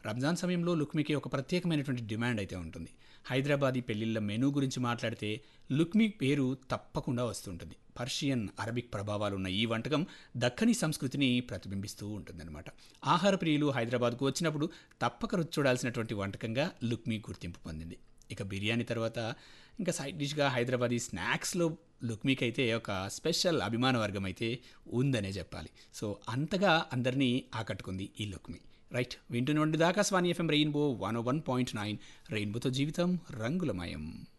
రంజాన్ సమయంలో లుక్మీకి ఒక ప్రత్యేకమైనటువంటి డిమాండ్ అయితే ఉంటుంది హైదరాబాదీ పెళ్లిళ్ళ మెనూ గురించి మాట్లాడితే లుక్మీ పేరు తప్పకుండా వస్తుంటుంది పర్షియన్ అరబిక్ ప్రభావాలు ఉన్న ఈ వంటకం దక్కని సంస్కృతిని ప్రతిబింబిస్తూ ఉంటుందన్నమాట ఆహార ప్రియులు హైదరాబాద్కు వచ్చినప్పుడు తప్పక రుచి చూడాల్సినటువంటి వంటకంగా లుక్మీ గుర్తింపు పొందింది ఇక బిర్యానీ తర్వాత ఇంకా సైడ్ డిష్గా హైదరాబాదీ స్నాక్స్లో లుక్మీకి అయితే ఒక స్పెషల్ అభిమాన వర్గం అయితే ఉందనే చెప్పాలి సో అంతగా అందరినీ ఆకట్టుకుంది ఈ లుక్మీ రైట్ వింటున్న దాకా స్వాని FM rainbow one one point nine రెయిన్బోతో జీవితం రంగులమయం